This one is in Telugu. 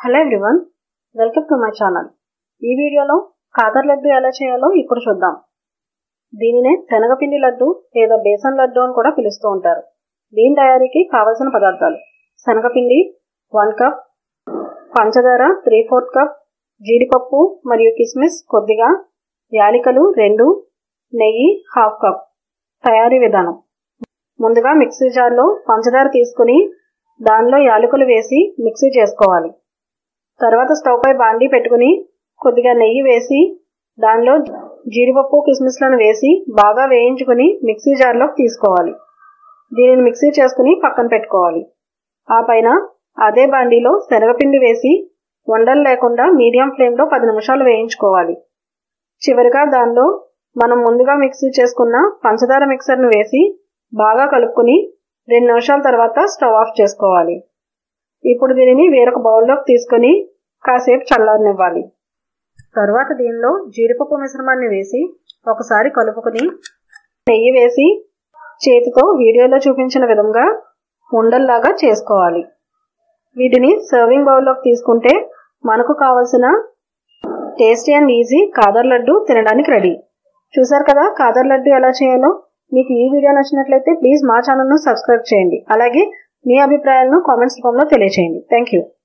hello everyone welcome to my channel ఈ వీడియోలో కాదర్ లడ్డు ఎలా చేయాలో ఇప్పుడు చూద్దాం దీనినే శనగపిండి లడ్డు లేదా బేసన్ లడ్డు అని కూడా పిలుస్తూ ఉంటారు దీని తయారీకి కావలసిన పదార్థాలు శనగపిండి వన్ కప్ పంచదార త్రీ ఫోర్త్ కప్ జీడిపప్పు మరియు కిస్మిస్ కొద్దిగా యాలికలు రెండు నెయ్యి హాఫ్ కప్ తయారీ విధానం ముందుగా మిక్సీ జార్లో పంచదార తీసుకుని దానిలో యాలకులు వేసి మిక్సీ చేసుకోవాలి తర్వాత స్టవ్ పై బాండీ పెట్టుకుని కొద్దిగా నెయ్యి వేసి దానిలో జీడిపప్పు కిస్మిస్లను వేసి బాగా వేయించుకుని మిక్సీ జార్లోకి తీసుకోవాలి దీనిని మిక్సీ చేసుకుని పక్కన పెట్టుకోవాలి ఆ పైన అదే బాండీలో శనగపిండి వేసి వండలు లేకుండా మీడియం ఫ్లేమ్లో పది నిమిషాలు వేయించుకోవాలి చివరిగా దానిలో మనం ముందుగా మిక్సీ చేసుకున్న పంచదార మిక్సర్ను వేసి బాగా కలుపుకుని రెండు నిమిషాల తర్వాత స్టవ్ ఆఫ్ చేసుకోవాలి ఇప్పుడు దీనిని వేరొక బౌల్లోకి తీసుకొని కాసేపు చల్లారనివ్వాలి తర్వాత దీనిలో జీడిపప్పు మిశ్రమాన్ని వేసి ఒకసారి కలుపుకొని నెయ్యి వేసి చేతితో వీడియోలో చూపించిన విధంగా ఉండల్లాగా చేసుకోవాలి వీటిని సర్వింగ్ బౌల్లోకి తీసుకుంటే మనకు కావలసిన టేస్టీ అండ్ ఈజీ కాదర్ లడ్డు తినడానికి రెడీ చూసారు కదా కాదర్ లడ్డు ఎలా చేయాలో మీకు ఈ వీడియో నచ్చినట్లయితే ప్లీజ్ మా ఛానల్ను సబ్స్క్రైబ్ చేయండి అలాగే మీ అభిప్రాయాలను కామెంట్స్ రూపంలో తెలియచేయండి థ్యాంక్ యూ